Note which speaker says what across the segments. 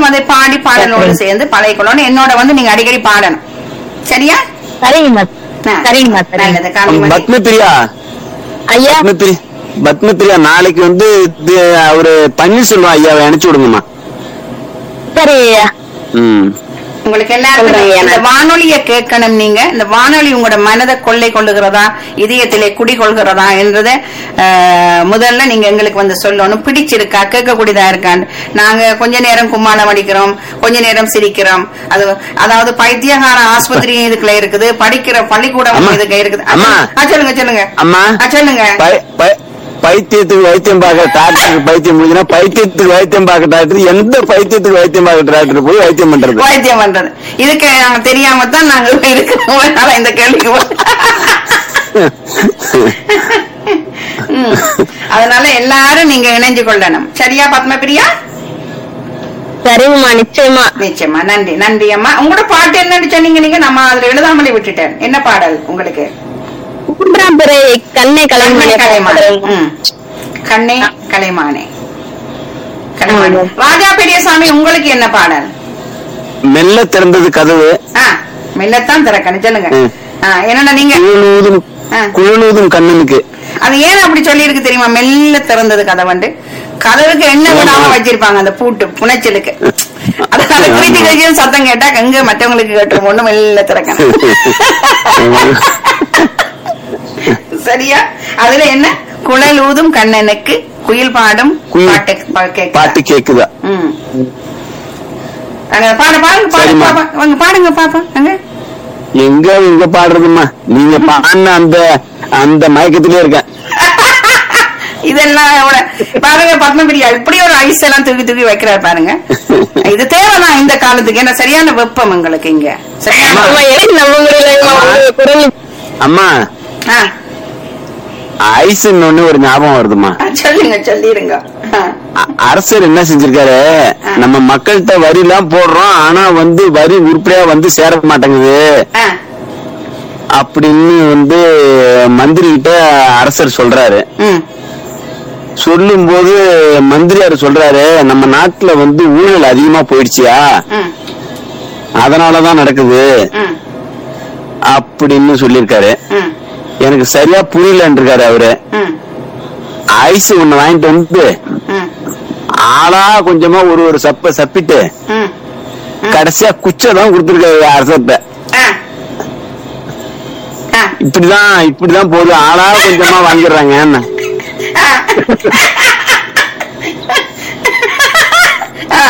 Speaker 1: நீங்களும் அதை பாடி பாடலோடு சேர்ந்து பழகிக்கொள்ளணும் என்னோட வந்து நீங்க அடிக்கடி பாடணும் சரியா
Speaker 2: சரிங்கம்மா
Speaker 1: ஆ.
Speaker 2: சரிங்கம்மா சரிங்க
Speaker 1: நல்லது காந்திமதி
Speaker 3: பத்ம பிரியா
Speaker 2: ஐயா
Speaker 3: பத்ம பிரியா பத்ம பிரியா நாளைக்கு வந்து இது அவரு பன்னீர்செல்வம் ஐயாவை அனுப்பிச்சு விடுங்கம்மா
Speaker 2: சரி ஐயா
Speaker 3: ம்
Speaker 1: உங்களுக்கு எல்லாருக்கும்
Speaker 2: சொல்றேன்
Speaker 1: இந்த
Speaker 2: நான்.
Speaker 1: வானொலியை கேட்கணும் நீங்க இந்த வானொலி உங்களோட மனதை கொள்ளை கொள்ளுகிறதா இதயத்திலே குடி கொள்கிறதா என்றதை அஹ், முதல்ல நீங்க எங்களுக்கு வந்து சொல்லணும் பிடிச்சிருக்கா கேட்கக்கூடியதா இருக்கான்னு நாங்க கொஞ்ச நேரம் கும்மாளம் அடிக்கிறோம் கொஞ்ச நேரம் சிரிக்கிறோம் அது அதாவது பைத்தியகார ஆஸ்பத்திரி இதுக்குள்ள இருக்குது படிக்கிற பள்ளிக்கூடம்
Speaker 3: அம்மா.
Speaker 1: இதுக்கு இருக்குது
Speaker 3: அம்மா.
Speaker 1: ஆ, சொல்லுங்க சொல்லுங்க
Speaker 3: அம்மா
Speaker 1: ஆ, சொல்லுங்க
Speaker 3: பை- பை- பைத்தியத்துக்கு வைத்தியம் பார்க்க டாக்டருக்கு பைத்தியம் முடிஞ்சுனா பைத்தியத்துக்கு வைத்தியம் பார்க்க டாக்டர் எந்த பைத்தியத்துக்கு வைத்தியம் பார்க்க டாக்டர் போய் வைத்தியம் பண்றது
Speaker 1: வைத்தியம் பண்றது இதுக்கு நாங்க தெரியாம தான் நாங்க இருக்கிறோம் அதனால இந்த கேள்விக்கு ம். அதனால எல்லாரும் நீங்க இணைஞ்சு கொள்ளணும் சரியா பத்மபிரியா
Speaker 2: சரிங்கம்மா நிச்சயமா
Speaker 1: நிச்சயமா நன்றி நன்றி அம்மா உங்களோட பாட்டு என்னன்னு சொன்னீங்க நீங்க நம்ம அதுல எழுதாமலே விட்டுட்டேன் என்ன பாடல் உங்களுக்கு
Speaker 2: மூன்றாம் பிறை கண்ணை
Speaker 1: கண்ணே
Speaker 2: கலைமணி
Speaker 1: கலைமானே ம். கண்ணே கலைமானே கலைமானே
Speaker 2: ஆமா.
Speaker 1: ராஜா பெரியசாமி உங்களுக்கு என்ன பாடல்
Speaker 3: மெல்ல திறந்தது கதவு
Speaker 1: ஆ மெல்லத்தான் திறக்கணும் சொல்லுங்க
Speaker 3: ம்.
Speaker 1: ஆ, என்னடா நீங்க
Speaker 3: குழலூதும்
Speaker 1: ஆ.
Speaker 3: குழலூதும் கண்ணனுக்கு
Speaker 1: அது ஏன் அப்படி சொல்லி இருக்கு தெரியுமா மெல்ல திறந்தது கதவண்டு கதவுக்கு எண்ணெய் விடாம வச்சிருப்பாங்க அந்த பூட்டு புனைச்சலுக்கு அதனால குளிச்சு கழிச்சு சத்தம் கேட்டா எங்க மற்றவங்களுக்கு கேட்டுரும் ஒண்ணு மெல்ல திறக்கணும் சரியா அதுல என்ன குழல் ஊதும் கண்ணனுக்கு குயில் பாடும்
Speaker 3: குயில்
Speaker 1: பாட்டு பா- கேக்குதா?
Speaker 3: பாட்டு கேக்குதா
Speaker 1: ம். அங்க பாடு பாடுங்க பாடுங்க
Speaker 3: சரிம்மா.
Speaker 1: பாப்பா அங்க பாடுங்க பாப்பா அங்க
Speaker 3: எங்க எங்க பாடுறதும்மா நீங்க பாடின அந்த அந்த மயக்கத்திலே இருக்கேன்
Speaker 1: இதெல்லாம் எவ்வளவு- பாருங்க பத்மபிரியா இப்படி ஒரு ஐஸ் எல்லாம் தூக்கி தூக்கி வைக்கிறாரு பாருங்க இது தேவைதான் இந்த காலத்துக்கு ஏன்னா சரியான வெப்பம் எங்களுக்கு இங்க சரியான
Speaker 2: ஆமா, எனக்கு நம்ப முடியலங்கம்மா உங்க குரல்
Speaker 3: அம்மா
Speaker 1: ஆ,
Speaker 3: ஐஸ்ன்னு ஒண்ணு ஒரு ஞாபகம் வருதுமா
Speaker 1: ஆ, சொல்லுங்க சொல்லிருங்க ஆ,
Speaker 3: அ- அரசர் என்ன செஞ்சிருக்காரு நம்ம மக்கள்கிட்ட வரி எல்லாம் போடுறோம் ஆனா வந்து வரி உருப்படியா வந்து சேர மாட்டேங்குது
Speaker 1: ஆ,
Speaker 3: அப்படின்னு வந்து மந்திரி கிட்ட அரசர் சொல்றாரு
Speaker 1: ம்,
Speaker 3: சொல்லும் போது மந்திரியார் சொல்றாரு நம்ம நாட்டுல வந்து ஊழல் அதிகமா போயிடுச்சியா
Speaker 1: ம்,
Speaker 3: அதனாலதான் நடக்குது
Speaker 1: ம்,
Speaker 3: அப்படின்னு சொல்லியிருக்காரு
Speaker 1: ம்,
Speaker 3: எனக்கு சரியா புரியலன்னு இருக்காரு அவரு
Speaker 1: ம்,
Speaker 3: ஐஸ் ஒண்ணு வாங்கிட்டு வந்து
Speaker 1: ம்,
Speaker 3: ஆளா கொஞ்சமா ஒரு ஒரு சப்ப சப்பிட்டு
Speaker 1: ம்.
Speaker 3: கடைசியா குச்சதான் கொடுத்துருக்காரு அரசர்கிட்ட
Speaker 1: ஆ. ஆ,
Speaker 3: இப்படிதான் இப்படிதான் போகுது ஆளா கொஞ்சமா வாங்கிடுறாங்க
Speaker 1: ஆ. ஆ.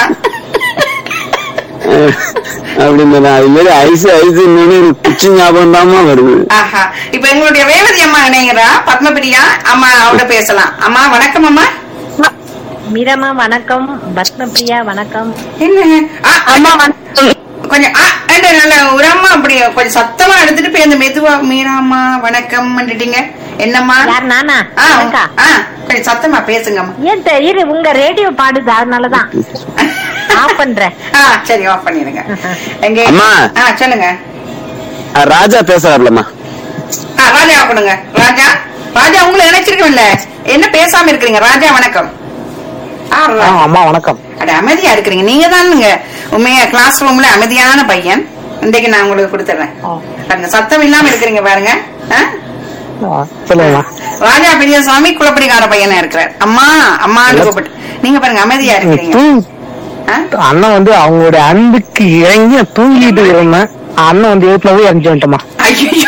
Speaker 3: அப்படின்னு அது மாதிரி ஐஸ் ஐஸ் குச்சி ஞாபகம் தாமா வருது
Speaker 1: ஆஹா இப்ப எங்களுடைய ரேவதி அம்மா இணைகிறா பத்மபிரியா அம்மா அவட பேசலாம் அம்மா வணக்கம் அம்மா
Speaker 4: மீரம்மா வணக்கம் பத்மபிரியா வணக்கம்
Speaker 1: என்ன ஆ,
Speaker 2: அம்மா வணக்கம்
Speaker 1: கொஞ்சம் ஆ, ஏண்டா, நல்ல ஒரு அம்மா அப்படி கொஞ்சம் சத்தமா எடுத்துட்டு போய் அந்த மெதுவா மீராம்மா வணக்கம் பண்ணிட்டீங்க என்னம்மா
Speaker 4: யார் நானா
Speaker 1: ஆ,
Speaker 4: எனக்கா?
Speaker 1: ஆ, கொஞ்சம் சத்தமா பேசுங்கம்மா
Speaker 4: ஏன் தெரியுது உங்க ரேடியோ பாடுது அதனாலதான் ஆஃப் பண்றேன்
Speaker 1: ஆ சரி ஆஃப் பண்ணிருங்க எங்க
Speaker 3: அம்மா.
Speaker 1: ஆ சொல்லுங்க
Speaker 3: அஹ் ராஜா பேசுறாருலம்மா
Speaker 1: ஆ ராஜா கொடுங்க ராஜா ராஜா உங்களை நினைச்சிருக்கோம்ல என்ன பேசாம இருக்கிறீங்க ராஜா வணக்கம் ஆ, ராஜா.
Speaker 5: அம்மா வணக்கம்
Speaker 1: அட அமைதியா இருக்கிறீங்க நீங்க தானுங்க உண்மையா கிளாஸ் ரூம்ல அமைதியான பையன் இன்றைக்கு நான் உங்களுக்கு கொடுத்துறேன் பாருங்க சத்தம் இல்லாம இருக்கிறீங்க பாருங்க ஆ?
Speaker 5: ஆ, சொல்லுங்கம்மா
Speaker 1: ராஜா பெரியசாமி குளப்படிக்கார பையனா இருக்கிறார் அம்மா அம்மான்னு கூப்பிட்டு நீங்க பாருங்க அமைதியா இருக்கிறீங்க
Speaker 5: தூங்-
Speaker 1: ஆ?
Speaker 5: அண்ணன் வந்து அவங்களுடைய அன்புக்கு இறங்கி நான் தூங்கிட்டு இருந்தேன் அண்ணன் வந்து எழுத்துல போய் இறங்கி வந்துட்டோமா
Speaker 1: ஐயையோ.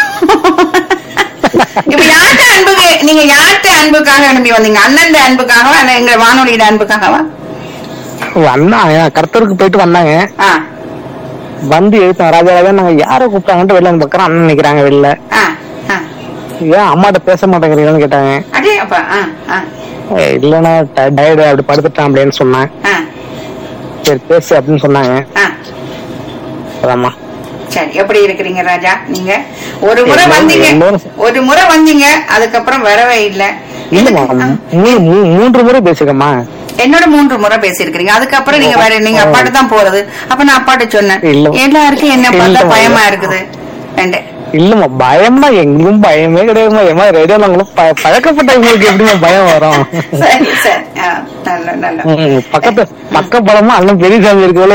Speaker 1: இப்ப யார்கிட்ட அன்புக்கு நீங்க யார்கிட்ட அன்புக்காக அனுப்பி வந்தீங்க அண்ணன் அன்புக்காகவா இல்ல எங்க வானொலியோட அன்புக்காகவா
Speaker 5: அண்ணா கர்த்தருக்கு போயிட்டு வந்தாங்க
Speaker 1: ஆ
Speaker 5: வந்து எழுத்தோம் ராஜா ராஜா நாங்க யார கூப்பிட்டாங்கன்ட்டு வெளில வந்து பாக்குறோம் அண்ணன் நிக்கிறாங்க வெளில
Speaker 1: ஆ ஆ
Speaker 5: ஏன் அம்மாட்ட பேச மாட்டேங்கிறீங்கன்னு கேட்டாங்க
Speaker 1: அடே அப்பா ஆ ஆ
Speaker 5: ஏய், இல்லைண்ணா டயர்டு அப்படி படுத்துட்டான் அப்படின்னு சொன்னேன்
Speaker 1: ஆ
Speaker 5: சரி பேசு அப்படின்னு சொன்னாங்க
Speaker 1: ஆ
Speaker 5: அதாம்மா
Speaker 1: சரி எப்படி இருக்கிறீங்க ராஜா நீங்க ஒரு முறை
Speaker 5: எல்லோரும்
Speaker 1: வந்தீங்க
Speaker 5: எல்லோரும்
Speaker 1: ஒரு முறை வந்தீங்க அதுக்கப்புறம் வரவே இல்ல
Speaker 5: இல்லம்மா
Speaker 1: இதுக்கு- ஆ.
Speaker 5: மூ- மூ- மூன்று முறை பேசிருக்கேம்மா
Speaker 1: என்னோட மூன்று முறை பேசியிருக்கிறீங்க அதுக்கப்புறம் நீங்க வேற நீங்க அப்பாட்ட தான் போறது அப்ப நான் அப்பாட்ட சொன்னேன்
Speaker 5: இல்ல.
Speaker 1: எல்லாருக்கும் என்ன பார்த்தா
Speaker 5: இல்ல.
Speaker 1: பயமா இருக்குது ரெண்டு
Speaker 5: இல்லம்மா பயம்னா எங்களும் பயமே கிடையாதுமா ஏமா ரேடியோல உங்களுக்கு ப- பழக்கப்பட்டவங்களுக்கு எப்படிமா பயம் வரும்
Speaker 1: சரி சரி ஆ, நல்ல நல்ல
Speaker 5: ம், பக்கத்து பக்க படமா அண்ணன் பெரியசாமி இருக்கல